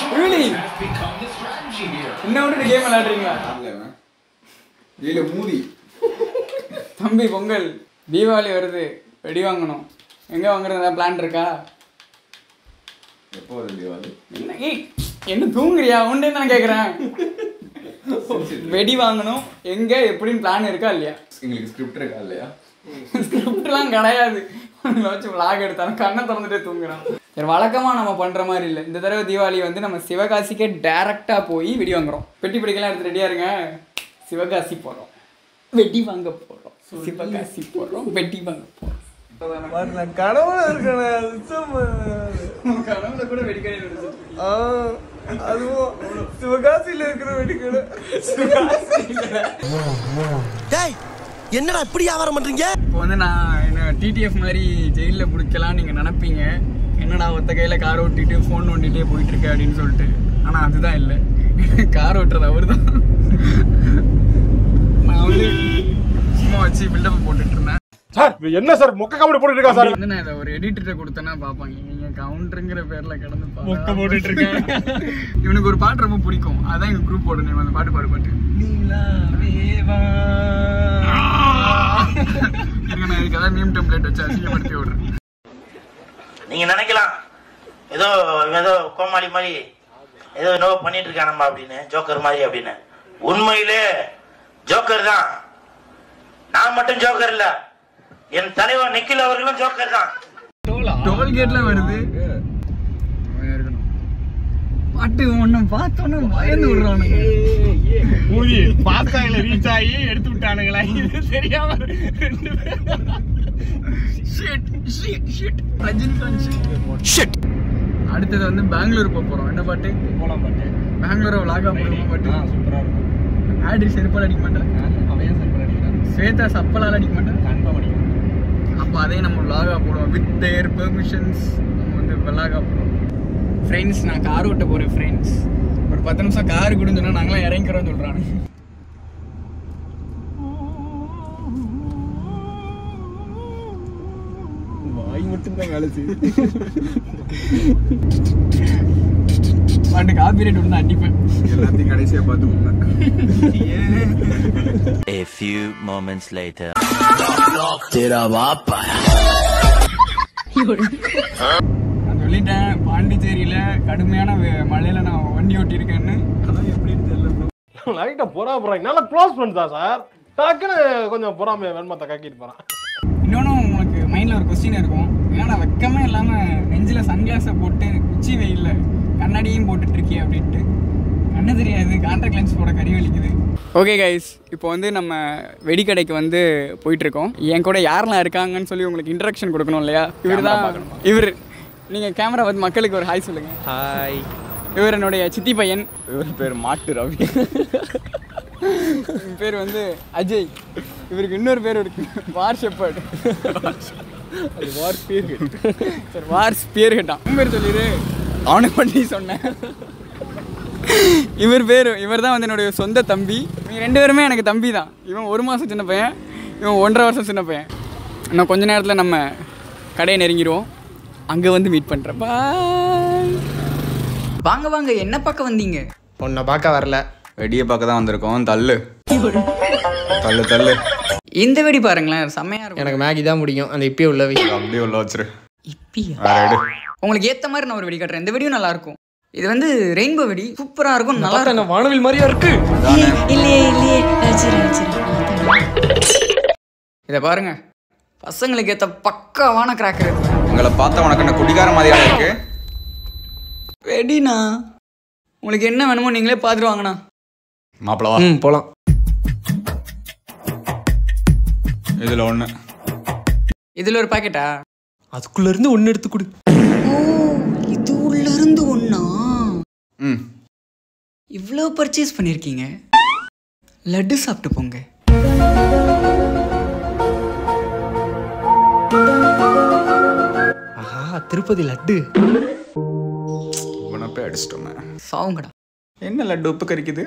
really என்ன விட்டு game விளையாடுறீங்களா இல்ல மூதி தம்பி பொங்கல் தீபாவளி வருது வெடி வாங்கணும் எங்கே வாங்குறது ஏதாவது பிளான் இருக்கா எப்போ வருது தீபாவளி என்ன ஏய் என்ன தூங்குறியா உண்டே நான் கேட்குறேன் வெடி வாங்கணும் எங்கே எப்படின்னு பிளான் இருக்கா இல்லையா எங்களுக்கு ஸ்கிரிப்ட் இருக்கா இல்லையா ஸ்கிரிப்ட்லாம் கிடையாது உங்களை வச்சு vlog எடுத்தாலும் கண்ணை திறந்துட்டே தூங்குறான் சரி வழக்கமாக நம்ம பண்ணுற மாதிரி இல்லை இந்த தடவை தீபாவளி வந்து நம்ம சிவகாசிக்கே டேரெக்டாக போய் வெடி வாங்குறோம் பெட்டி பிடிக்கலாம் எடுத்து ரெடியாக இருங்க சிவகாசி போகிறோம் வெடி வாங்க போகிறோம் சிவகாசி போகிறோம் வெடி வாங்க போகிறோம் கனவுல இருக்கேன் கனவுல கூட வெடிக்கடை அதுவும் சிவகாசியில இருக்கிற வெடிக்கடை டேய் என்னடா இப்படி வியாபாரம் பண்றீங்க இப்போ வந்து நான் என்ன டிடிஎஃப் மாதிரி ஜெயிலில் பிடிக்கலாம் நீங்கள் நினைப்பீங்க என்னடா ஒத்த கையில் கார் ஓட்டிட்டு ஃபோன் ஓட்டிகிட்டே போயிட்டு இருக்க அப்படின்னு சொல்லிட்டு ஆனால் அதுதான் இல்லை கார் ஓட்டுறது அவர் தான் நான் வந்து சும்மா வச்சு பில்டப் போட்டுட்டு இருந்தேன் சார் என்ன சார் மொக்க காமெடி போட்டுட்டு இருக்கா சார் வந்து நான் இதை ஒரு எடிட்டர்கிட்ட கொடுத்தேன்னா பார்ப்பாங்க நீங்கள் கவுண்டருங்கிற பேரில் கிடந்து மொக்க போட்டுட்டு இருக்கேன் இவனுக்கு ஒரு பாட்டு ரொம்ப பிடிக்கும் அதான் எங்கள் குரூப் போட நேம் அந்த பாட்டு பாடு பாட்டு இருங்க, நான் இதுக்கு அதான் மீம் டெம்ப்ளேட் வச்சு அசிங்கப்படுத்தி விடுறேன் நீங்க நினைக்கலாம் ஏதோ இவன் ஏதோ கோமாளி மாதிரி ஏதோ என்னவோ பண்ணிட்டு இருக்கானம்மா அப்படின்னு ஜோக்கர் மாதிரி அப்படின்னு உண்மையிலே ஜோக்கர் தான் நான் மட்டும் ஜோக்கர் இல்ல என் தலைவர் நிக்கில் அவர்களும் ஜோக்கர் தான் டோல்கேட்ல வருது இருக்கணும். பாட்டு ஒண்ணு பார்த்தோன்னு பயந்து விடுறானுங்க ஊதி பாஸ்தாயில ரீச் ஆகி எடுத்து விட்டானுங்களா இது தெரியாம ரெண்டு Shit, shit, shit. Rajinikanth shit. அடுத்தது வந்து பெங்களூர் போக போறோம் என்ன பாட்டு போலாம் பாட்டு பெங்களூரை விளாகா போடுவோம் பாட்டு சூப்பரா இருக்கும் ஆடி செருப்பால் அடிக்க மாட்டேன் அவையா சார் அடிக்கிறான் ஸ்வேதா சப்பலால் அடிக்க மாட்டேன் கன்ஃபார்ம் அடிக்கும் அப்போ அதையும் நம்ம விளாகா போடுவோம் வித் தேர் பெர்மிஷன்ஸ் நம்ம வந்து விளாகா போடுவோம் ஃப்ரெண்ட்ஸ் நான் கார் ஓட்ட போகிறேன் ஃப்ரெண்ட்ஸ் ஒரு பத்து நிமிஷம் கார் கொடுன்னு சொன்னா நாங்களாம் இறங்கிக்கிறோம்னு சொல்கிறாங்க வாய் மட்டும் தான் வேலை செய்யுது பாட்டு காப்பி ரேட் வந்து அடிப்பேன் எல்லாத்தையும் கடைசியா பார்த்து உண்மை A few moments later. நான் சொல்லிட்டேன் பாண்டிச்சேரியில் கடுமையான வெ- மழையில நான் வண்டி ஓட்டியிருக்கேன்னு அதான் எப்படின்னு தெரியல லைட்டா பொறா போறாங்க நல்லா க்ளோஸ் ஃப்ரெண்ட்ஸ் தான் சார் டக்குன்னு கொஞ்சம் பொறாம வெண்மத்தை கக்கிட்டு போறான் இன்னொன்று உங்களுக்கு மைண்டில் ஒரு கொஸ்டின் இருக்கும் ஏன்னா வெக்கமே இல்லாமல் நெஞ்சில் சன்கிளாஸை போட்டு உச்சி வெயில்ல கண்ணாடியும் போட்டுட்டு இருக்கியே அப்படின்ட்டு கண்ணு தெரியாது கான்டாக்ட் லென்ஸ் போட கறி வலிக்குது ஓகே கைஸ் இப்போ வந்து நம்ம வெடிக்கடைக்கு வந்து போயிட்டு இருக்கோம் என் கூட யாரெல்லாம் இருக்காங்கன்னு சொல்லி உங்களுக்கு இன்ட்ரடக்ஷன் கொடுக்கணும் இல்லையா இவர் தான் இவர் நீங்கள் கேமரா பார்த்து மக்களுக்கு ஒரு ஹாய் சொல்லுங்க ஹாய் இவர் என்னுடைய சித்தி பையன் இவர் பேர் மாட்டு ரவி இவன் பேர் வந்து அஜய் இவருக்கு இன்னொரு பேர் இருக்கு வார் ஷெப்பர்ட் அது வார் ஸ்பியர் சரி வார் ஸ்பியர் ஹெட்டான் உன் பேர் சொல்லிடு அவனுக்கு பண்ணி சொன்னேன் இவர் பேர் இவர் தான் வந்து என்னுடைய சொந்த தம்பி இவங்க ரெண்டு பேருமே எனக்கு தம்பி தான் இவன் ஒரு மாதம் சின்ன பையன் இவன் ஒன்றரை வருஷம் சின்ன பையன் இன்னும் கொஞ்ச நேரத்தில் நம்ம கடையை நெருங்கிடுவோம் அங்கே வந்து மீட் பண்ணுறேன் பாய் வாங்க வாங்க என்ன பக்கம் வந்தீங்க உன்னை பார்க்க வரல வெடியை பார்க்க தான் வந்திருக்கோம் தள்ளு தள்ளு தள்ளு இந்த வெடி பாருங்களேன் செம்மையா இருக்கும் எனக்கு மேகி தான் பிடிக்கும் அந்த இப்பயே உள்ளவை அப்படியே உள்ள வச்சிரு இப்பியா வேற எடு உங்களுக்கு ஏத்த மாதிரி நான் ஒரு வெடி காட்டுறேன் இந்த வெடியும் நல்லா இருக்கும் இது வந்து ரெயின்போ வெடி சூப்பரா இருக்கும் நல்லா இருக்கும் வானவில் மாதிரியா இருக்கு இல்லையே இல்லையே சரி சரி இதை பாருங்க பசங்களுக்கு ஏத்த பக்காவான கிராக்கர் உங்களை பார்த்தா உனக்கு என்ன குடிகார மாதிரியா இருக்கு வெடிண்ணா உங்களுக்கு என்ன வேணுமோ நீங்களே பார்த்துட்டு வாங்கண்ணா மாப்பிள வா ம் போலாம் இதுல ஒண்ணு இதுல ஒரு பாக்கெட்டா அதுக்குள்ள இருந்து ஒன்னு எடுத்து கொடு ஓ இது உள்ள இருந்து ஒண்ணா ம் இவ்வளோ பர்ச்சேஸ் பண்ணியிருக்கீங்க லட்டு சாப்பிட்டு போங்க ஆஹா திருப்பதி லட்டு இவனை போய் அடிச்சிட்டோமே சாவுங்கடா என்ன லட்டு உப்பு கறிக்குது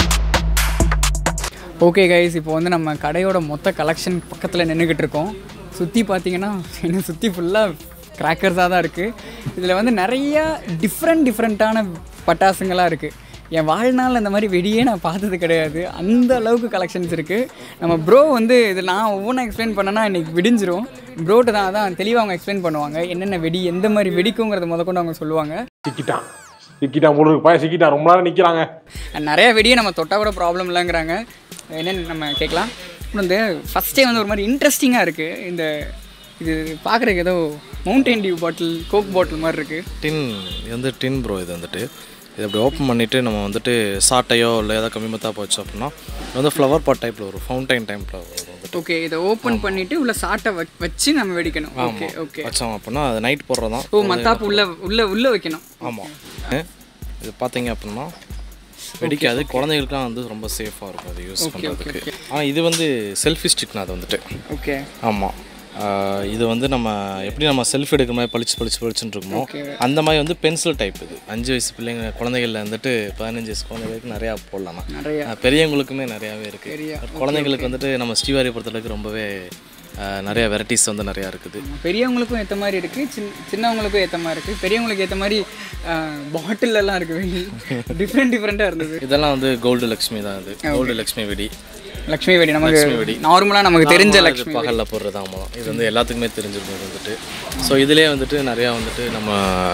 ஓகே கைஸ் இப்போ வந்து நம்ம கடையோட மொத்த கலெக்ஷன் பக்கத்தில் நின்றுக்கிட்டு இருக்கோம் சுற்றி பார்த்தீங்கன்னா என்ன சுற்றி ஃபுல்லாக கிராக்கர்ஸாக தான் இருக்குது இதில் வந்து நிறைய டிஃப்ரெண்ட் டிஃப்ரெண்ட்டான பட்டாசுங்களாக இருக்குது என் வாழ்நாள் அந்த மாதிரி வெடியே நான் பார்த்தது கிடையாது அந்த அளவுக்கு கலெக்ஷன்ஸ் இருக்குது நம்ம ப்ரோ வந்து இது நான் ஒவ்வொன்றா எக்ஸ்பிளைன் பண்ணேன்னா இன்னைக்கு விடிஞ்சிரும் ப்ரோட்ட தான் அதான் தெளிவாக அவங்க எக்ஸ்பிளைன் பண்ணுவாங்க என்னென்ன வெடி எந்த மாதிரி வெடிக்குங்கிறத முதற்கொண்டு அவங்க சொல்லுவாங்க சிக்கிட்டான் சிக்கிட்டான் போல இருக்கு பையன் சிக்கிட்டான் ரொம்ப நேரம் நிக்கிறாங்க நிறைய வெடியை நம்ம தொட்டால் கூட ப்ராப்ளம் இல்லைங்கிறாங்க என்னென்னு நம்ம கேட்கலாம் அப்புறம் இந்த ஃபஸ்ட்டே வந்து ஒரு மாதிரி இன்ட்ரெஸ்டிங்காக இருக்குது இந்த இது பார்க்குறதுக்கு ஏதோ mountain dew bottle coke bottle மாதிரி இருக்குது டின் இது வந்து டின் ப்ரோ இது வந்துட்டு இது அப்படி ஓப்பன் பண்ணிவிட்டு நம்ம வந்துட்டு சாட்டையோ இல்லை ஏதாவது கம்மி மத்தா போச்சு அப்படின்னா இது வந்து ஃப்ளவர் பாட் டைப்பில் வரும் ஃபவுண்டைன் டைப்பில் வரும் வந்துட்டு ஓகே இதை ஓப்பன் பண்ணிட்டு உள்ள சாட்டை வ- வச்சு நம்ம வெடிக்கணும் ஓகே ஓகே வச்சோம் அப்படின்னா அது நைட் போடுறது தான் ஓ மத்தாப்பு உள்ள உள்ள உள்ள வைக்கணும் ஆமாம் இது பார்த்தீங்க அப்படின்னா வெடிக்காது குழந்தைகளுக்குலாம் வந்து ரொம்ப சேஃபாக இருக்கும் அது யூஸ் பண்ணுறதுக்கு ஆனால் இது வந்து செல்ஃபி ஸ்டிக்னா அது வந்துட்டு ஓகே ஆமாம் இது வந்து நம்ம எப்படி நம்ம செல்ஃபி எடுக்கிற மாதிரி பளிச்சு பளிச்சு பளிச்சுன்னு இருக்குமோ Okay. அந்த மாதிரி வந்து பென்சில் டைப் இது அஞ்சு வயசு பிள்ளைங்க குழந்தைகள்ல வந்துட்டு பதினஞ்சு வயசு குழந்தைகளுக்கு நிறையா போடலாம் நிறைய அஹ் பெரியவங்களுக்குமே நிறையாவே பெரிய, இருக்குது குழந்தைங்களுக்கு வந்துட்டு நம்ம ஸ்ரீவாரி பொறுத்தளவுக்கு ரொம்பவே அஹ், நிறைய வெரைட்டிஸ் வந்து நிறையா இருக்குது பெரியவங்களுக்கும் ஏற்ற மாதிரி இருக்குது சின் சின்னவங்களுக்கும் ஏற்ற மாதிரி இருக்குது பெரியவங்களுக்கு ஏற்ற மாதிரி பாட்டில் எல்லாம் இருக்குது வெடி டிஃப்ரெண்ட் டிஃப்ரெண்ட்டாக இருந்தது இதெல்லாம் வந்து கோல்டு லக்ஷ்மி தான் இது கோல்டு லக்ஷ்மி வெடி லக்ஷ்மி வெடி லக்ஷ்மி நமக்கு வெடி. நார்மலாக நமக்கு தெரிஞ்ச நார்மலா இது லக்ஷ்மி வெடி. பகலில் போடுறது ஆமாம் இது வந்து எல்லாத்துக்குமே தெரிஞ்சிருக்கும் இது வந்துட்டு ஸோ இதுலேயே வந்துட்டு நிறையா வந்துட்டு நம்ம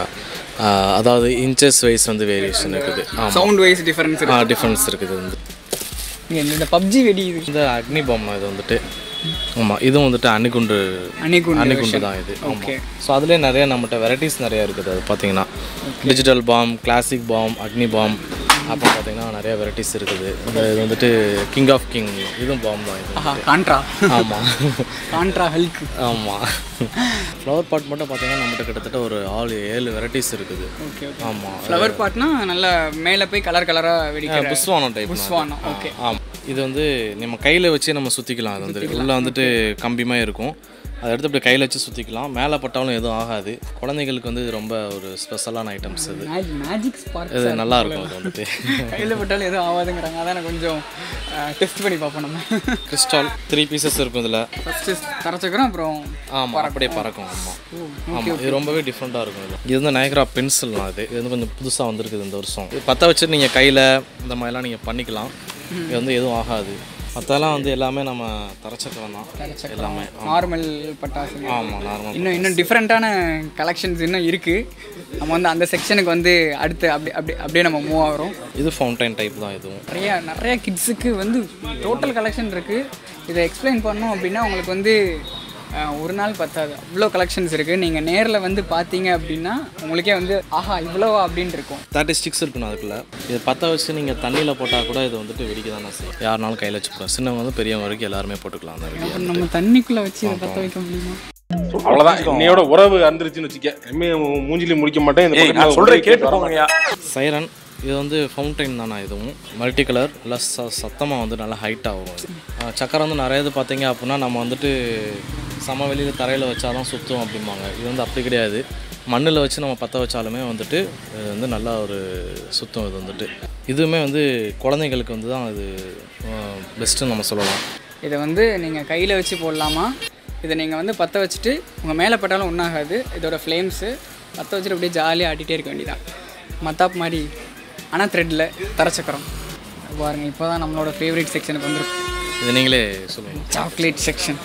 அஹ், அதாவது இன்ச்சஸ் வைஸ் வந்து வேரியேஷன் இருக்குது ஆமாம் sound wise difference uh difference இருக்குது வந்து இருக்கு இந்த பப்ஜி வெடி இது இந்த அக்னி பாம் இது வந்துட்டு ஆமாம் இதுவும் வந்துட்டு அணிகுண்டு அணிகுண்டு அணிகுண்டு version. தான் இது Okay. ஆமாம் ஸோ அதுலேயே நிறைய நம்மகிட்ட வெரைட்டிஸ் நிறையா இருக்குது அது பார்த்தீங்கன்னா digital bomb classic bomb Agni bomb அப்புறம் பார்த்தீங்கன்னா நிறைய வெரைட்டிஸ் இருக்குது இந்த இது வந்துட்டு கிங் ஆஃப் கிங் இதுவும் பாம் தான் இது ஆஹா கான்ட்ரா ஆமாம் கான்ட்ரா ஹல்க் ஆமாம் ஃப்ளவர் பாட் மட்டும் பார்த்தீங்கன்னா நம்மகிட்ட கிட்டத்தட்ட ஒரு ஆறு ஏழு வெரைட்டிஸ் இருக்குது ஓகே ஓகே ஆமாம் ஃப்ளவர் பாட்னா நல்லா மேலே போய் கலர் கலராக வெடிக்கிற புஷ்வானம் டைப் புஷ்வானம் ஓகே ஆமாம் இது வந்து நம்ம கையில் வச்சு நம்ம சுற்றிக்கலாம் அது வந்து உள்ளே வந்துட்டு கம்பிமா இருக்கும் அதை எடுத்து அப்படி கையில் வச்சு சுற்றிக்கலாம் மேலே பட்டாலும் எதுவும் ஆகாது குழந்தைங்களுக்கு வந்து இது ரொம்ப ஒரு ஸ்பெஷலான ஐட்டம்ஸ் இது மேஜிக் ஸ்பார்க் இது நல்லா இருக்கும் அது வந்துட்டு கையில் போட்டாலும் எதுவும் ஆகாதுங்கிறாங்க அதான் கொஞ்சம் டெஸ்ட் பண்ணி பார்ப்போம் நம்ம கிறிஸ்டால் த்ரீ பீசஸ் இருக்கும் இதில் ஃபஸ்ட்டு தரச்சுக்கிறோம் அப்புறம் ஆமாம் அப்படியே பறக்கும் ஆமாம் ஆமாம் இது ரொம்பவே டிஃப்ரெண்ட்டாக இருக்கும் இது இது வந்து நயக்ரா பென்சில்னா இது இது வந்து கொஞ்சம் புதுசாக வந்திருக்குது இந்த வருஷம் இது பற்ற வச்சு நீங்கள் கையில் இந்த மாதிரிலாம் நீங்கள் பண்ணிக்கலாம் இது வந்து எதுவும் ஆகாது மற்றெல்லாம் வந்து எல்லாமே நம்ம தரச்சக்கரம் தான் எல்லாமே நார்மல் பட்டாசுங்க ஆமாம் நார்மல் இன்னும் இன்னும் டிஃப்ரெண்ட்டான கலெக்ஷன்ஸ் இன்னும் இருக்குது நம்ம வந்து அந்த செக்ஷனுக்கு வந்து அடுத்து அப்படி அப்படி அப்படியே நம்ம மூவ் ஆகிறோம் இது ஃபவுண்டைன் டைப் தான் இதுவும் நிறைய நிறைய கிட்ஸுக்கு வந்து டோட்டல் கலெக்ஷன் இருக்குது இதை எக்ஸ்பிளைன் பண்ணோம் அப்படின்னா உங்களுக்கு வந்து அஹ், ஒரு நாள் பத்தாது அவ்வளோ கலெக்ஷன்ஸ் இருக்குது நீங்கள் நேரில் வந்து பார்த்தீங்க அப்படின்னா உங்களுக்கே வந்து ஆஹா இவ்வளோவா அப்படின்னு இருக்கும் தேர்ட்டி ஸ்டிக்ஸ் இருக்கணும் அதுக்குள்ளே இது பற்ற வச்சு நீங்கள் தண்ணியில் போட்டால் கூட இது வந்துட்டு வெடிக்க தானே செய்யும் யாருனாலும் கையில் வச்சு போடுறோம் சின்னவங்க வந்து பெரியவங்க வரைக்கும் எல்லாருமே போட்டுக்கலாம் அந்த வெடியை அப்புறம் நம்ம தண்ணிக்குள்ளே வச்சு இதை பற்ற வைக்க முடியுமா அவ்வளவுதான் இன்னையோட உறவு அந்திருச்சுன்னு வச்சுக்க இனிமே உன் மூஞ்சிலி முடிக்க மாட்டேன் இந்த பக்கத்துல நான் ஒரு சொல்றேன் break கேட்டு வர போங்கய்யா சைரன் இது வந்து ஃபவுண்டைன் தானே இதுவும் மல்டி கலர் ப்ளஸ் சத்தமாக வந்து நல்லா ஹைட்டாக வரும் இது. ஆஹ் சக்கரம் வந்து நிறைய இது பார்த்தீங்க அப்படின்னா நம்ம வந்துட்டு சம வெளியில் தரையில் வச்சாதான் தான் சுற்றும் அப்படிம்பாங்க இது வந்து அப்படி கிடையாது மண்ணில் வச்சு நம்ம பற்ற வச்சாலுமே வந்துட்டு இது வந்து நல்லா ஒரு சுத்தம் இது வந்துட்டு இதுவுமே வந்து குழந்தைங்களுக்கு வந்து தான் இது பெஸ்ட்டுன்னு நம்ம சொல்லலாம் இதை வந்து நீங்கள் கையில் வச்சு போடலாமா இதை நீங்கள் வந்து பற்ற வச்சுட்டு உங்கள் மேலே பட்டாலும் ஒன்றாகாது இதோட ஃப்ளேம்ஸு பற்ற வச்சுட்டு அப்படியே ஜாலியாக ஆட்டிகிட்டே இருக்க வேண்டியதான் மத்தாப் மாதிரி ஆனால் த்ரெட்டில் தரச்சக்கரம் பாருங்க இப்போ தான் நம்மளோட ஃபேவரட் செக்ஷனுக்கு வந்துருக்கும் இது நீங்களே சொல்லுங்கள் சாக்லேட் செக்ஷன்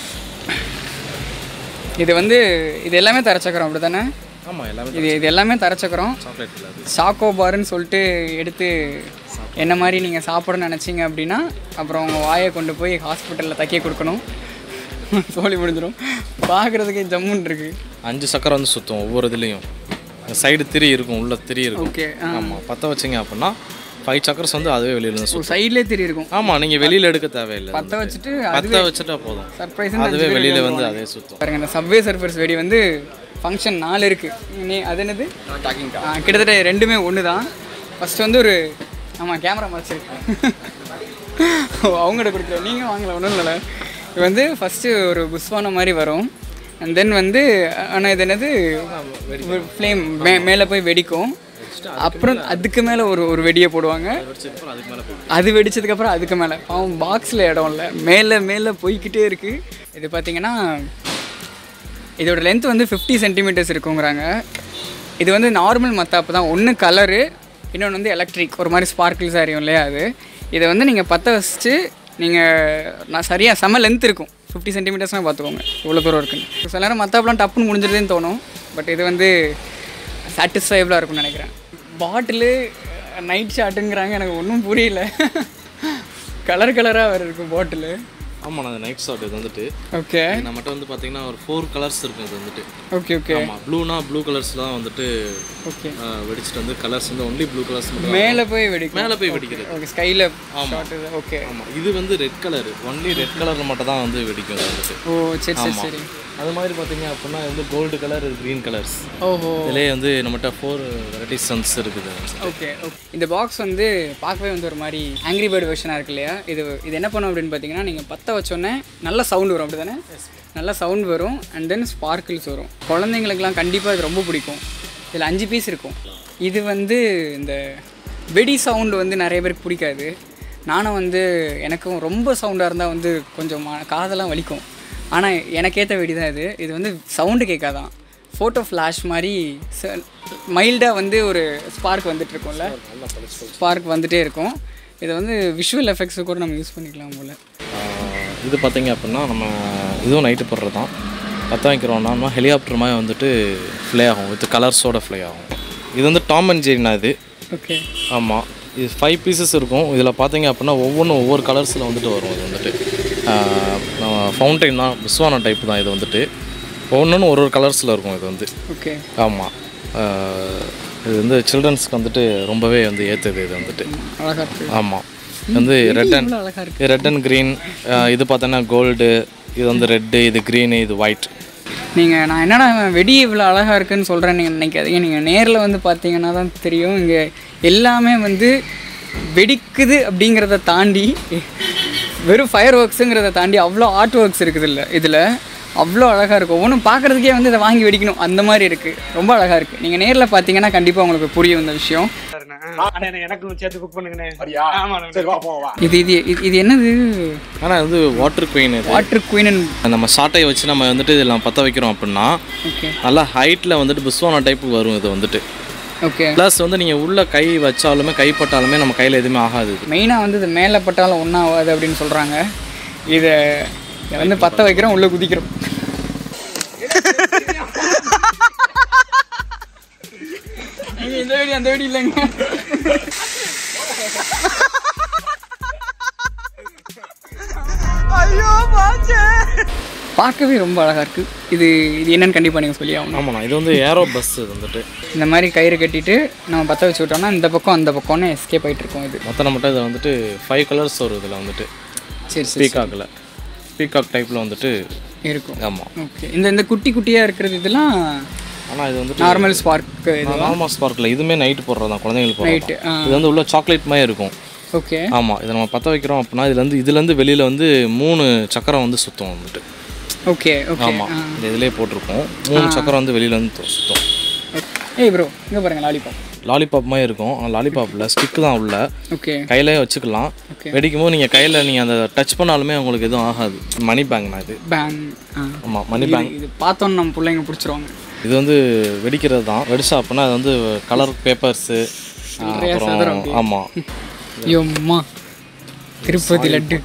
இது வந்து இது எல்லாமே தரச்சக்கரம் அப்படி தானே ஆமாம் எல்லாமே இது இது எல்லாமே தரச்சக்கரம் சாக்லேட் இல்லாது சாக்கோ பார்னு சொல்லிட்டு எடுத்து என்ன மாதிரி நீங்கள் சாப்பிடணும்னு நினச்சிங்க அப்படின்னா அப்புறம் உங்கள் வாயை கொண்டு போய் ஹாஸ்பிட்டலில் தைக்க கொடுக்கணும் சோழி முடிஞ்சிடும் பார்க்குறதுக்கே ஜம்முன்னு இருக்கு அஞ்சு சக்கரம் வந்து சுற்றும் ஒவ்வொரு இதுலேயும் சைடு திரி இருக்கும் உள்ள திரி இருக்கும் ஓகே ஆமாம் பற்ற வச்சிங்க அப்படின்னா ஃபைவ் சக்கர்ஸ் வந்து அதுவே வெளியில இருந்து ஒரு சுற்றும் சைட்லேயே தெரிய இருக்கும் ஆமாம் நீங்கள் வெளியில் எடுக்க தேவையில்லை பற்ற வச்சுட்டு பற்ற வச்சுட்டா போதும் சர்ப்ரைஸ் அதுவே வெளியில் வந்து அதே சுற்றும் பாருங்க இந்த சப்வே சர்ஃபர்ஸ் வெடி வந்து ஃபங்க்ஷன் நாலு இருக்குது நீ அது என்னது ஆ, கிட்டத்தட்ட ரெண்டுமே ஒன்று தான் ஃபஸ்ட்டு வந்து ஒரு ஆமாம் கேமரா மறைச்சிருக்கு அவங்ககிட்ட கொடுக்குறேன் நீங்கள் வாங்கல ஒன்றும் இல்லை இது வந்து ஃபஸ்ட்டு ஒரு புஷ்வானம் மாதிரி வரும் அண்ட் தென் வந்து ஆனால் இது என்னது ஃப்ளேம் மே மேலே போய் வெடிக்கும் அப்புறம் அதுக்கு மேலே ஒரு ஒரு வெடியை போடுவாங்க அதுக்கு மேலே போகும் அது வெடிச்சதுக்கப்புறம் அதுக்கு மேலே அவன் பாக்ஸில் இடம் இல்லை மேலே மேலே போய்க்கிட்டே இருக்குது இது பார்த்தீங்கன்னா இதோட லென்த் வந்து ஃபிஃப்டி சென்டிமீட்டர்ஸ் இருக்குங்கிறாங்க இது வந்து நார்மல் மத்தாப்பு தான் ஒன்று கலரு இன்னொன்று வந்து எலக்ட்ரிக் ஒரு மாதிரி ஸ்பார்க்கிள்ஸ் அறியும் இல்லையா அது இதை வந்து நீங்கள் பற்ற வச்சுட்டு நீங்கள் நான் சரியாக செம லென்த் இருக்கும் ஃபிஃப்டி சென்டிமீட்டர்ஸ்னால் பார்த்துக்கோங்க இவ்வளோ தூரம் இருக்குன்னு சில நேரம் மத்தாப்புலாம் டப்புன்னு முடிஞ்சிருதுன்னு தோணும் பட் இது வந்து சாட்டிஸ்ஃபைபிளாக இருக்கும்னு நினைக்கிறேன் பாட்டிலு நைட் ஷாட்டுங்கிறாங்க எனக்கு ஒன்றும் புரியல கலர் கலராக வேறு இருக்கும் பாட்டிலு ஆமாம் அது நைட் ஷாட் இது வந்துட்டு ஓகே நம்மகிட்ட வந்து பார்த்தீங்கன்னா ஒரு ஃபோர் கலர்ஸ் இருக்கும் இது வந்துட்டு ஓகே ஓகே ஆமாம் ப்ளூனா ப்ளூ கலர்ஸ் தான் வந்துட்டு ஓகே ஆஹ், வெடிச்சிட்டு வந்து கலர்ஸ் வந்து ஒன்லி ப்ளூ கலர்ஸ் மட்டும் தான் மேலே போய் வெடிக்கும் மேலே போய் வெடிக்கிறது ஓகே ஸ்கையில் ஷாட் ஓகே ஆமாம் இது வந்து ரெட் கலர் ஒன்லி ரெட் கலரில் மட்டும் தான் வந்து வெடிக்கும் இது வந்துட்டு ஓ சரி சரி ஆமாம் சரி அது மாதிரி பார்த்தீங்க அப்படின்னா இது வந்து கோல்டு கலர் க்ரீன் கலர்ஸ் ஓஹோ இதுலேயே வந்து நம்மகிட்ட ஃபோர் வெரைட்டிஸ் சன்ஸ் இருக்குது ஓகே ஓகே இந்த பாக்ஸ் வந்து பார்க்கவே வந்து ஒரு மாதிரி ஆங்கிரி பேர்டு வெர்ஷனாக இருக்கு இல்லையா இது இது என்ன பண்ணும் அப்படின்னு பார்த்தீங்கன்னா நீங்கள் பற்ற வச்சோடனே நல்ல சவுண்ட் வரும் அப்படி தானே நல்ல சவுண்ட் வரும் அண்ட் தென் ஸ்பார்க்கிள்ஸ் வரும் குழந்தைங்களுக்குலாம் கண்டிப்பாக இது ரொம்ப பிடிக்கும் இதில் அஞ்சு பீஸ் இருக்கும் இது வந்து இந்த வெடி சவுண்டு வந்து நிறைய பேருக்கு பிடிக்காது நானும் வந்து எனக்கும் ரொம்ப சவுண்டாக இருந்தால் வந்து கொஞ்சம் ம- காதெல்லாம் வலிக்கும் ஆனால் எனக்கேற்ற வெடி தான் இது இது வந்து சவுண்டு கேட்காதான் ஃபோட்டோ ஃப்ளாஷ் மாதிரி மைல்டாக வந்து ஒரு ஸ்பார்க் வந்துட்டு இருக்கும்ல ஸ்பார்க் வந்துட்டே இருக்கும் இதை வந்து விஷுவல் எஃபெக்ட்ஸு கூட நம்ம யூஸ் பண்ணிக்கலாம் போல் இது பார்த்தீங்க அப்படின்னா நம்ம இதுவும் நைட்டு போடுறது தான் பற்ற வைக்கிறோம்னா ஹெலிகாப்டர் மாதிரி வந்துட்டு ஃப்ளே ஆகும் வித் கலர்ஸோட ஃப்ளே ஆகும் இது வந்து டாம் அண்ட் ஜெரினா இது ஓகே ஆமாம் இது ஃபைவ் பீசஸ் இருக்கும் இதில் பார்த்தீங்க அப்படின்னா ஒவ்வொன்றும் ஒவ்வொரு கலர்ஸில் வந்துட்டு வரும் இது வந்துட்டு ஃபவுண்டைன் தான் விஸ்வானா டைப் தான் இது வந்துட்டு ஒவ்வொன்றும் ஒரு ஒரு கலர்ஸில் இருக்கும் இது வந்து ஓகே ஆமாம் இது வந்து சில்ட்ரன்ஸ்க்கு வந்துட்டு ரொம்பவே வந்து ஏற்றுது இது வந்துட்டு அழகாக இருக்குது ஆமாம் வந்து ரெட் அண்ட் இவ்வளோ அழகாக இருக்குது இது ரெட் அண்ட் க்ரீன் இது பார்த்தோன்னா கோல்டு இது வந்து ரெட்டு இது க்ரீனு இது ஒயிட் நீங்கள் நான் என்னடா இவன் வெடி இவ்வளோ அழகாக இருக்குன்னு சொல்கிறேன் நீங்கள் நினைக்காதீங்க நீங்கள் நேரில் வந்து பார்த்தீங்கன்னா தான் தெரியும் இங்கே எல்லாமே வந்து வெடிக்குது அப்படிங்கிறத தாண்டி வெறும் ஃபயர் ஒர்க்ஸுங்கிறத தாண்டி அவ்வளோ ஆர்ட் ஒர்க்ஸ் இருக்குது இல்லை இதில் அவ்வளோ அழகாக இருக்கும் ஒவ்வொன்றும் பார்க்குறதுக்கே வந்து இதை வாங்கி வெடிக்கணும் அந்த மாதிரி இருக்குது ரொம்ப அழகாக இருக்குது நீங்கள் நேரில் பார்த்தீங்கன்னா கண்டிப்பாக உங்களுக்கு புரியும் இந்த விஷயம் எனக்கு சேர்த்து புக் பண்ணுங்கண்ணே ஆமா சரி வா போவா இது இது இது- இது என்னது ஆனால் இது வாட்டர் குயின் இது வாட்டர் குயின் நம்ம சாட்டையை வச்சு நம்ம வந்துட்டு இதெல்லாம் பற்ற வைக்கிறோம் அப்படின்னா ஓகே நல்லா ஹைட்டில் வந்துட்டு புஸ்வானா டைப் வரும் இது வந்துட்டு ஓகே ப்ளஸ் வந்து நீங்கள் உள்ள கை வச்சாலுமே கைப்பட்டாலுமே நம்ம கையில் எதுவுமே ஆகாது இது மெயினாக வந்து இது மேலே பட்டாலும் ஒன்றும் ஆகாது அப்படின்னு சொல்கிறாங்க இதை இதை வந்து பற்ற வைக்கிறோம் உள்ளே குதிக்கிறோம் ஏங்க, இந்த வெடி அந்த வெடி இல்லைங்க பார்க்கவே ரொம்ப அழகாக இருக்குது இது இது என்னன்னு கண்டிப்பாக நீங்கள் சொல்லி ஆகணும் ஆமாண்ணா இது வந்து ஏரோ பஸ் இது வந்துட்டு இந்த மாதிரி கயிறு கட்டிட்டு நம்ம பற்ற வச்சு விட்டோம்னா இந்த பக்கம் அந்த பக்கம்னு எஸ்கேப் ஆகிட்டு இருக்கோம் இது மொத்தம் மட்டும் இதில் வந்துட்டு ஃபைவ் கலர்ஸ் வரும் இதில் வந்துட்டு சரி சரி பீகாக்கில் பீகாக் டைப்பில் வந்துட்டு இருக்கும் ஆமாம் ஓகே இந்த இந்த குட்டி குட்டியாக இருக்கிறது இதெல்லாம் ஆனால் இது வந்துட்டு நார்மல் ஸ்பார்க் இது நார்மல் ஸ்பார்க்கில் இதுவுமே நைட்டு போடுறது தான் குழந்தைங்களுக்கு போடுறது Night, தான். இது வந்து உள்ள சாக்லேட் மாதிரி இருக்கும் ஓகே ஆமாம் இதை நம்ம பற்ற வைக்கிறோம் அப்படின்னா இதுலேருந்து இதுலேருந்து வெளியில் வந்து மூணு சக்கரம் வந்து சுத்தம் வந்துட்டு ஓகே ஓகே ஆமாம் இந்த இதிலே போட்டிருக்கோம் மூணு சக்கரம் வந்து வெளியில் வந்து சுத்தம் ஏய் ப்ரோ இங்கே பாருங்க லாலிபாப் லாலிபாப் மாதிரி இருக்கும் ஆனால் லாலிபாப்பில் ஸ்டிக்கு தான் உள்ள ஓகே கையிலே வச்சுக்கலாம் Okay. வெடிக்கும் போது நீங்கள் கையில் நீங்கள் அந்த டச் பண்ணாலுமே உங்களுக்கு எதுவும் ஆகாது மணி பேங்க்னா இது பேங் ஆமாம் மணி பேங்க் இது பார்த்தோன்னு நம்ம பிள்ளைங்க பிடிச்சிருவாங்க இது வந்து வெடிக்கிறது தான் வெடிச்சா அப்படின்னா அது வந்து கலர் பேப்பர்ஸு நிறைய சதுரம் அப்புறம் ஆமாம் யம்மா திருப்பதி லட்டு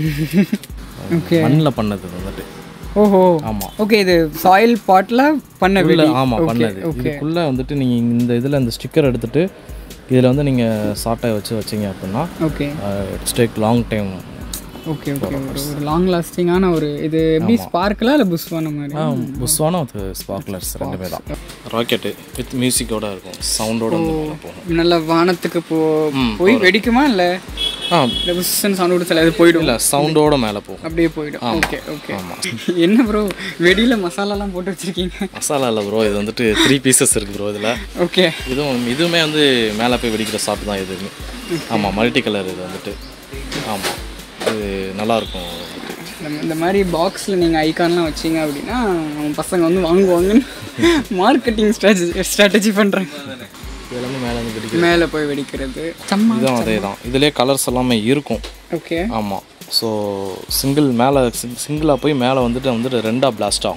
ஓகே மண்ணில் பண்ணது இது வந்துட்டு ஓஹோ ஆமாம் ஓகே இது சாயில் பாட்டில் பண்ண உள்ள வெடி ஆமாம் Okay, பண்ணது ஓகே இதுக்குள்ளே வந்துட்டு நீங்கள் இந்த இதில் இந்த ஸ்டிக்கர் எடுத்துட்டு இதில் வந்து நீங்கள் சாட்டை வச்சு வச்சீங்க அப்படின்னா okay it's take long time okay okay ஒரு ஒரு லாங் லாஸ்டிங்கான ஒரு இது எப்படி ஸ்பார்க்கலா இல்லை புஷ்வான மாதிரி புஸ்வான ஸ்பார்க்லர்ஸ் ரெண்டுமே தான் ராக்கெட்டு வித் மியூசிக்கோட இருக்கும் சவுண்டோட வந்து மேலே போகும் நல்ல வானத்துக்கு போ போய் வெடிக்குமா இல்லை ஆ இல்லை புஷ்ஷன் சவுண்ட் கொடுத்தல அது போயிடும் இல்லை சவுண்டோட மேலே போகும் அப்படியே போயிடும் ஓகே ஓகே என்ன ப்ரோ வெடியில மசாலாலாம் போட்டு வச்சிருக்கீங்க மசாலா இல்லை ப்ரோ இது வந்துட்டு த்ரீ பீசஸ் இருக்குது ப்ரோ இதில் ஓகே இதுவும் இதுவுமே வந்து மேலே போய் வெடிக்கிற ஷாட் தான் இதுவுமே ஆமாம் மல்டி கலர் இது வந்துட்டு ஆமாம் இது நல்லாயிருக்கும் வந்துட்டு இந்த இந்த மாதிரி பாக்ஸில் நீங்கள் ஐகான்லாம் வச்சீங்க அப்படின்னா நம்ம பசங்க வந்து வாங்குவாங்கன்னு மார்க்கெட்டிங் ஸ்ட்ராட்டஜி ஸ்ட்ராட்டஜி பண்ணுறாங்க இதெல்லாமே மேலே வந்து வெடிக்கிறது மேலே போய் வெடிக்கிறது சம்மா இதுவும் அதே தான் இதுலேயே கலர்ஸ் எல்லாமே இருக்கும் ஓகே ஆமாம் ஸோ சிங்கிள் மேலே சிங்கிளாக போய் மேலே வந்துட்டு வந்துட்டு ரெண்டாக பிளாஸ்ட் ஆகும்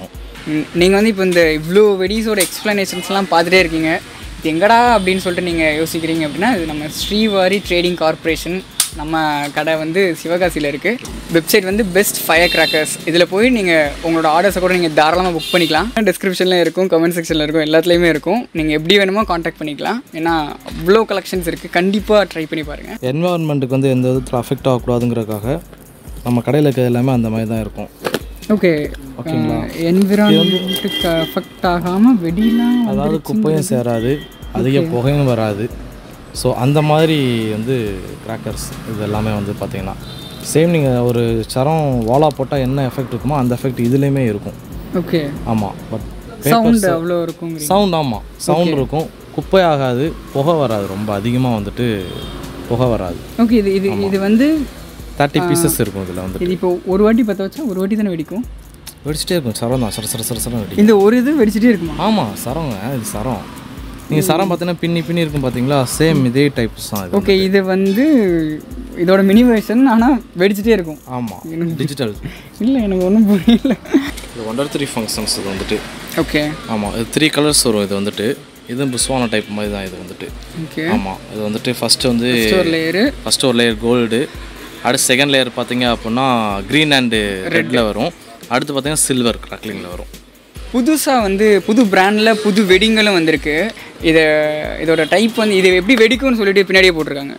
நீங்கள் வந்து இப்போ இந்த இவ்வளோ வெடிஸோட எக்ஸ்ப்ளனேஷன்ஸ்லாம் பார்த்துட்டே இருக்கீங்க இது எங்கடா அப்படின்னு சொல்லிட்டு நீங்கள் யோசிக்கிறீங்க அப்படின்னா இது நம்ம ஸ்ரீவாரி ட்ரேடிங் கார்ப்பரேஷன் நம்ம கடை வந்து சிவகாசியில் இருக்குது வெப்சைட் வந்து பெஸ்ட் ஃபயர் கிராக்கர்ஸ் இதில் போய் நீங்கள் உங்களோட ஆர்டர்ஸை கூட நீங்கள் தாராளமாக புக் பண்ணிக்கலாம் டிஸ்கிரிப்ஷனில் இருக்கும் கமெண்ட் செக்ஷனில் இருக்கும் எல்லாத்துலேயுமே இருக்கும் நீங்கள் எப்படி வேணுமோ காண்டாக்ட் பண்ணிக்கலாம் ஏன்னா அவ்வளோ கலெக்ஷன்ஸ் இருக்குது கண்டிப்பாக ட்ரை பண்ணி பாருங்கள் என்வாயன்மெண்ட்டுக்கு வந்து எந்த விதத்தில் அஃபெக்ட் ஆகக்கூடாதுங்கிறதுக்காக நம்ம கடையில் இருக்கிறது எல்லாமே அந்த மாதிரி தான் இருக்கும் ஓகே ஓகேங்களா? என்விரான்மெண்ட்டுக்கு அஃபெக்ட் ஆகாமல் வெடிலாம் அதாவது குப்பையும் சேராது அதிக புகையும் வராது ஸோ அந்த மாதிரி வந்து கிராக்கர்ஸ் இது எல்லாமே வந்து பார்த்தீங்கன்னா சேம் நீங்கள் ஒரு சரம் வாலா போட்டால் என்ன எஃபெக்ட் இருக்குமோ அந்த எஃபெக்ட் இதுலேயுமே இருக்கும் ஓகே ஆமாம் பட் சவுண்ட் அவ்வளோ இருக்கும் சவுண்ட் ஆமாம் சவுண்ட் இருக்கும் குப்பை ஆகாது புகை வராது ரொம்ப அதிகமாக வந்துட்டு புகை வராது ஓகே இது இது இது வந்து தேர்ட்டி பீசஸ் இருக்கும் இதில் வந்துட்டு இது இப்போ ஒரு வாட்டி பற்ற வச்சா ஒரு வாட்டி தானே வெடிக்கும் வெடிச்சிட்டே இருக்கும் சரம் தான் சர சர சர சரம் வெடி இந்த ஒரு இது வெடிச்சிட்டே இருக்குமா ஆமாம் சரங்க இது சரம் நீங்கள் சரம் பார்த்தீங்கன்னா பின்னி பின்னி இருக்கும் பார்த்தீங்களா சேம் இதே டைப்ஸ் தான் இது ஓகே இது வந்து இதோட மினி வெர்ஷன் ஆனால் வெடிச்சிட்டே இருக்கும் ஆமாம் டிஜிட்டல் இல்லை எனக்கு ஒன்றும் புரியல இது ஒண்டர் த்ரீ ஃபங்க்ஷன்ஸ் இது வந்துட்டு ஓகே ஆமாம் இது த்ரீ கலர்ஸ் வரும் இது வந்துட்டு இது புஸ்வான டைப் மாதிரி தான் இது வந்துட்டு ஓகே ஆமாம் இது வந்துட்டு ஃபஸ்ட்டு வந்து ஒரு லேயரு ஃபஸ்ட்டு ஒரு லேயர் கோல்டு அடுத்து செகண்ட் லேயர் பார்த்தீங்க அப்படின்னா க்ரீன் அண்டு ரெட்டில் வரும் அடுத்து பார்த்தீங்கன்னா சில்வர் கிராக்லிங்கில் வரும் புதுசாக வந்து புது பிராண்டில் புது வெடிங்களும் வந்திருக்கு இதை இதோட டைப் வந்து இது எப்படி வெடிக்கும்னு சொல்லிட்டு பின்னாடியே போட்டிருக்காங்க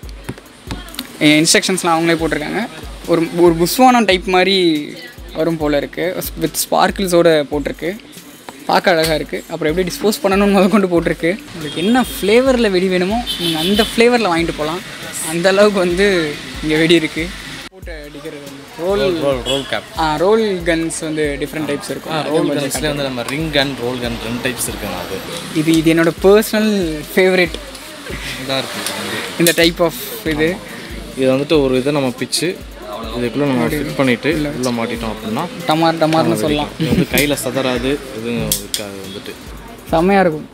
இன்ஸ்ட்ரக்ஷன்ஸ்லாம் அவங்களே போட்டிருக்காங்க ஒரு ஒரு புஸ்வானம் டைப் மாதிரி வரும் போல் இருக்குது வித் ஸ்பார்க்கிள்ஸோட போட்டிருக்கு பார்க்க அழகாக இருக்குது அப்புறம் எப்படி டிஸ்போஸ் பண்ணணும்னு முத கொண்டு போட்டிருக்கு உங்களுக்கு என்ன ஃப்ளேவரில் வெடி வேணுமோ நீங்கள் அந்த ஃப்ளேவரில் வாங்கிட்டு போகலாம் அந்த அளவுக்கு வந்து இங்கே வெடி இருக்குது போட்டு அடிக்கிறது roll roll roll cap uh roll guns வந்து டிஃப்ரெண்ட் டைப்ஸ் இருக்கும் ரோல் கன்ஸ்லேயே வந்து நம்ம ரிங் கன் ரோல் கன் ரெண்டு டைப்ஸ் இருக்குங்க அது இது இது என்னோட பர்சனல் ஃபேவரட் இதாக இருக்குது இந்த டைப் ஆஃப் இது இது வந்துட்டு ஒரு இதை நம்ம பிச்சு இதுக்குள்ளே நம்ம ஃபிட் பண்ணிவிட்டு உள்ளே மாட்டிட்டோம் அப்படின்னா டமார் டமார்னு சொல்லலாம் இது வந்து கையில் சதறாது எதுவும் இருக்காது வந்துட்டு செம்மையாக இருக்கும்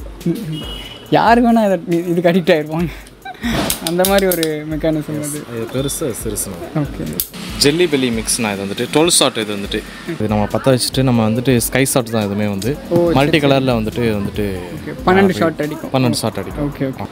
யாருக்கு வேணால் இதை இ- இதுக்கு அடிக்ட் ஆகிருப்பாங்க அந்த மாதிரி ஒரு மெக்கானிசம் அது இது பெருசு சிறுசுனா ஓகே ஜெல்லி பெல்லி மிக்ஸ்னா இது வந்துட்டு டுவெல் ஷாட் இது வந்துட்டு இது நம்ம பற்ற வச்சுட்டு நம்ம வந்துட்டு ஸ்கை ஷாட் தான் இதுவுமே வந்து மல்டி கலரில் வந்துட்டு இது வந்துட்டு ஓகே பன்னெண்டு ஷாட் அடிக்கும் பன்னெண்டு ஷாட் அடிக்கும் ஓகே ஓகே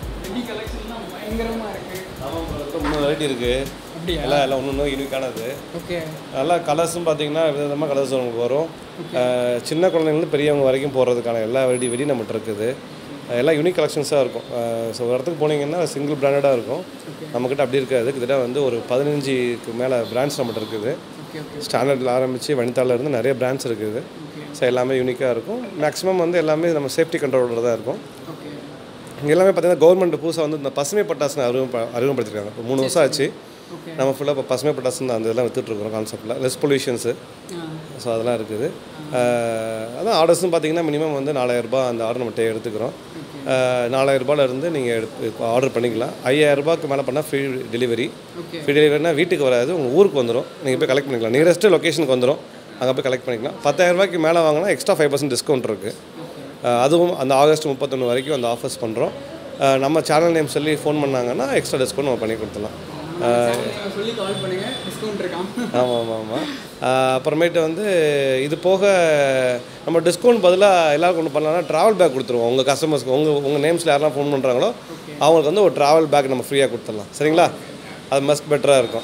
மூணு வெரைட்டி இருக்குது எல்லாம் எல்லாம் ஒன்று ஒன்று யூனிக்கானது ஓகே நல்லா கலர்ஸும் பார்த்தீங்கன்னா விதவிதமாக கலர்ஸ் உங்களுக்கு வரும் அஹ் சின்ன குழந்தைங்களுக்கு பெரியவங்க வரைக்கும் போடுறதுக்கான எல்லா வெடி வெடி நம்மகிட்ட இருக்குது அஹ் எல்லாம் யூனிக் கலெக்ஷன்ஸாக இருக்கும் ஸோ ஒரு இடத்துக்கு போனீங்கன்னா சிங்கிள் பிராண்டடாக இருக்கும் நம்மக்கிட்ட அப்படி இருக்காது கிட்டத்தட்ட வந்து ஒரு பதினஞ்சுக்கு மேலே பிராண்ட்ஸ் நம்மகிட்ட இருக்குது ஸ்டாண்டர்டில் ஆரம்பித்து வனிதால இருந்து நிறைய பிராண்ட்ஸ் இருக்குது ஸோ எல்லாமே யூனிக்காக இருக்கும் மேக்ஸிமம் வந்து எல்லாமே நம்ம சேஃப்டி கண்ட்ரோலோட தான் இருக்கும் இங்க எல்லாமே பார்த்தீங்கன்னா கவர்மெண்ட் புதுசாக வந்து இந்த பசுமை பட்டாசுன்னு அறிமுக அறிமுகப்படுத்திருக்காங்க இப்போ மூணு வருஷம் ஆச்சு நம்ம ஃபுல்லாக இப்போ பசுமை பட்டாசுன்னு அந்த இதெல்லாம் வித்துட்ருக்குறோம் கான்செப்டில் லெஸ் பொல்யூஷன்ஸு ஸோ அதெல்லாம் இருக்குது அஹ் அதான் ஆர்டர்ஸும் பார்த்தீங்கன்னா மினிமம் வந்து நாலாயிரரூபா அந்த ஆர்டர் நம்மகிட்ட எடுத்துக்கிறோம் நாலாயிரரூபால இருந்து நீங்கள் எடுத்து ஆர்டர் பண்ணிக்கலாம் ஐயாயிரரூபாக்கு மேலே பண்ணால் ஃப்ரீ டெலிவரி ஃப்ரீ டெலிவரினா வீட்டுக்கு வராது உங்கள் ஊருக்கு வந்துடும் நீங்கள் போய் கலெக்ட் பண்ணிக்கலாம் நியரஸ்ட்டு லொக்கேஷனுக்கு வந்துடும் அங்கே போய் கலெக்ட் பண்ணிக்கலாம் பத்தாயிரரூபாய்க்கு மேலே வாங்கினா எக்ஸ்ட்ரா ஃபைவ் பர்சன்ட் டிஸ்கவுண்ட் இருக்குது அஹ் அதுவும் அந்த ஆகஸ்ட் முப்பத்தொன்று வரைக்கும் அந்த ஆஃபர்ஸ் பண்ணுறோம் நம்ம சேனல் நேம் சொல்லி ஃபோன் பண்ணாங்கன்னா எக்ஸ்ட்ரா டிஸ்கவுண்ட் நம்ம பண்ணி கொடுத்துலாம் சொல்லி கால் பண்ணுங்கள் டிஸ்கவுண்ட் இருக்கான் ஆமாம் ஆமாம் ஆமாம் அப்புறமேட்டு வந்து இது போக நம்ம டிஸ்கவுண்ட் பதிலாக எல்லாருக்கும் ஒன்று பண்ணலாம்னா ட்ராவல் பேக் கொடுத்துருவோம் உங்கள் கஸ்டமர்ஸ்க்கு உங்கள் உங்கள் நேம்ஸில் யாரெல்லாம் ஃபோன் பண்ணுறாங்களோ அவங்களுக்கு வந்து ஒரு ட்ராவல் பேக் நம்ம ஃப்ரீயாக கொடுத்துடலாம் சரிங்களா அது மஸ்ட் பெட்டராக இருக்கும்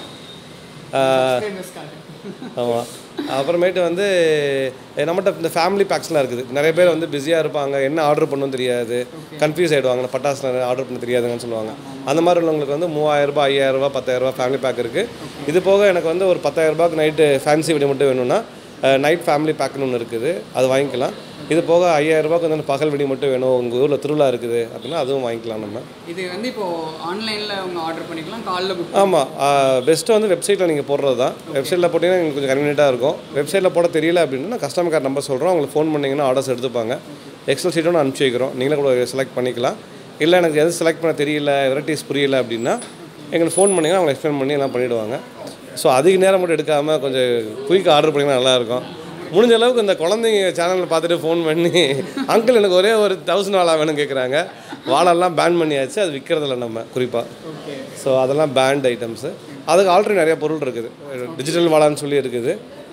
ஆமாம் அப்புறமேட்டு வந்து அஹ் நம்மகிட்ட இந்த ஃபேமிலி பேக்ஸ்லாம் இருக்குது நிறைய பேர் வந்து பிஸியாக இருப்பாங்க என்ன ஆர்டர் பண்ணணும் தெரியாது கன்ஃபியூஸ் ஆகிடுவாங்க பட்டாசுலாம் ஆர்டர் பண்ண தெரியாதுங்கன்னு சொல்லுவாங்க அந்த மாதிரி உள்ளவங்களுக்கு வந்து மூவாயிரரூபா ஐயாயிரரூபா பத்தாயிரரூபா ஃபேமிலி பேக் இருக்குது இது போக எனக்கு வந்து ஒரு பத்தாயிரரூபாக்கு நைட்டு ஃபேன்சி வெடி மட்டும் வேணும்னா நைட் ஃபேமிலி பேக்னு ஒன்று இருக்குது அது வாங்கிக்கலாம் இது போக ஐயாயிரரூபாக்கு வந்து பகல் வெடி மட்டும் வேணும் உங்கள் ஊரில் திருவிழா இருக்குது அப்படின்னா அதுவும் வாங்கிக்கலாம் நம்ம இது வந்து இப்போ ஆன்லைனில் அவங்க ஆர்டர் பண்ணிக்கலாம் காலில் புக் ஆமாம் பெஸ்ட்டு வந்து வெப்சைட்டில் நீங்கள் போடுறது தான் வெப்சைட்டில் போட்டிங்கன்னா எங்களுக்கு கொஞ்சம் கன்வீனியண்ட்டாக இருக்கும் வெப்சைட்டில் போட தெரியல அப்படின்னா கஸ்டமர் கேர் நம்பர் சொல்கிறோம் உங்களுக்கு ஃபோன் பண்ணிங்கன்னா ஆர்டர்ஸ் எடுத்துப்பாங்க எக்ஸல் சீட்டும் அனுப்பிச்சி வைக்கிறோம் நீங்களே கூட செலக்ட் பண்ணிக்கலாம் இல்லை எனக்கு எது செலக்ட் பண்ண தெரியல வெரைட்டிஸ் புரியல அப்படின்னா எங்களுக்கு ஃபோன் பண்ணிங்கன்னா அவங்க எக்ஸ்பிளைன் பண்ணி எல்லாம் பண்ணிவிடுவாங்க ஸோ அதிக நேரம் மட்டும் எடுக்காமல் கொஞ்சம் குயிக்காக ஆர்டர் பண்ணிங்கன்னா நல்லாயிருக்கும் முடிஞ்ச அளவுக்கு இந்த குழந்தைங்க சேனலில் பார்த்துட்டு ஃபோன் பண்ணி அங்கிள் எனக்கு ஒரே ஒரு தௌசண்ட் வாழா வேணும்னு கேட்குறாங்க வாழெல்லாம் பேன் பண்ணியாச்சு அது விற்கிறதில்ல நம்ம குறிப்பாக ஸோ அதெல்லாம் பேண்ட் ஐட்டம்ஸு அதுக்கு ஆல்ரெடி நிறைய பொருள் இருக்குது டிஜிட்டல் வாழான்னு சொல்லி இருக்குது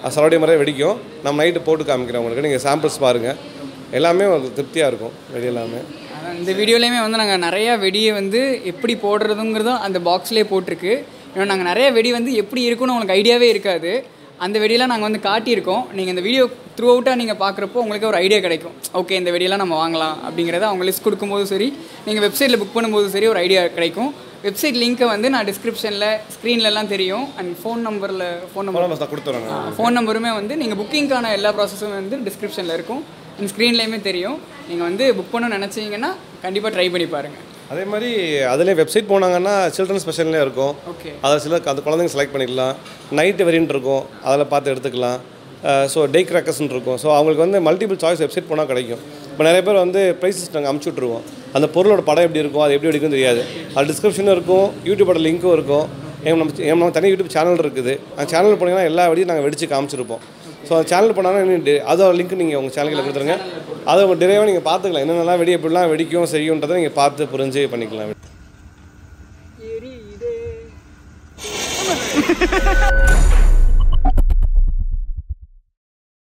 சரவடி மாதிரியே வெடிக்கும் நம்ம நைட்டு போட்டு காமிக்கிறோம் உங்களுக்கு நீங்கள் சாம்பிள்ஸ் பாருங்கள் எல்லாமே உங்களுக்கு திருப்தியாக இருக்கும் வெடி எல்லாமே அதான் இந்த வீடியோலையுமே வந்து நாங்கள் நிறையா வெடியை வந்து எப்படி போடுறதுங்கிறதும் அந்த பாக்ஸ்லேயே போட்டிருக்கு இன்னும் நாங்கள் நிறைய வெடி வந்து எப்படி இருக்குன்னு உங்களுக்கு ஐடியாவே இருக்காது அந்த வெடியெல்லாம் நாங்கள் வந்து காட்டியிருக்கோம் நீங்கள் இந்த வீடியோ த்ரூ அவுட்டாக நீங்கள் பார்க்குறப்போ உங்களுக்கு ஒரு ஐடியா கிடைக்கும் ஓகே இந்த வெடியெல்லாம் நம்ம வாங்கலாம் அப்படிங்கிறத அவங்க லிஸ்ட் கொடுக்கும்போது சரி நீங்கள் வெப்சைட்டில் புக் பண்ணும்போது சரி ஒரு ஐடியா கிடைக்கும் வெப்சைட் லிங்க்கை வந்து நான் டிஸ்கிரிப்ஷனில் ஸ்க்ரீன்லலாம் தெரியும் அண்ட் ஃபோன் நம்பரில் ஃபோன் நம்பர் நம்ம கொடுத்துறோங்க ஃபோன் நம்பருமே வந்து நீங்கள் புக்கிங்க்கான எல்லா ப்ராசஸும் வந்து டிஸ்கிரிப்ஷனில் இருக்கும் இந்த ஸ்க்ரீன்லேயுமே தெரியும் நீங்கள் வந்து புக் பண்ணணும்னு நினச்சிங்கன்னா கண்டிப்பாக ட்ரை பண்ணி பாருங்கள் அதே மாதிரி அதுலேயே வெப்சைட் போனாங்கன்னா சில்ட்ரன் ஸ்பெஷல்லே இருக்கும் ஓகே அதில் சில அந்த குழந்தைங்க செலக்ட் பண்ணிக்கலாம் நைட்டு வெரியன்ட் இருக்கும் அதில் பார்த்து எடுத்துக்கலாம் ஸோ டே கிராக்கர்ஸ்னு இருக்கும் ஸோ அவங்களுக்கு வந்து மல்டிபிள் சாய்ஸ் வெப்சைட் போனால் கிடைக்கும் இப்போ நிறைய பேர் வந்து ப்ரைஸஸ் நாங்கள் அமுச்சு விட்ருவோம் அந்த பொருளோட படம் எப்படி இருக்கும் அது எப்படி வெடிக்கும் தெரியாது அது டிஸ்கிரிப்ஷனும் இருக்கும் யூடியூபோட லிங்க்கும் இருக்கும் எங்க நம்ம எங்க நம்ம தனி யூடியூப் சேனல் இருக்குது அந்த சேனல் போனீங்கன்னா எல்லா வெடியும் நாங்கள் வெடிச்சு காமிச்சிருப்போம் ஸோ அந்த சேனல் போனாங்கன்னா அதோட லிங்க் நீங்கள் உங்கள் சேனலில் கொடுத்துருங்க அதை உங்கள் டிரைவாக நீங்கள் பார்த்துக்கலாம் என்னென்னலாம் வெடி எப்படிலாம் வெடிக்கும் செய்யுன்றதை நீங்கள் பார்த்து புரிஞ்சு பண்ணிக்கலாம் எரியுதே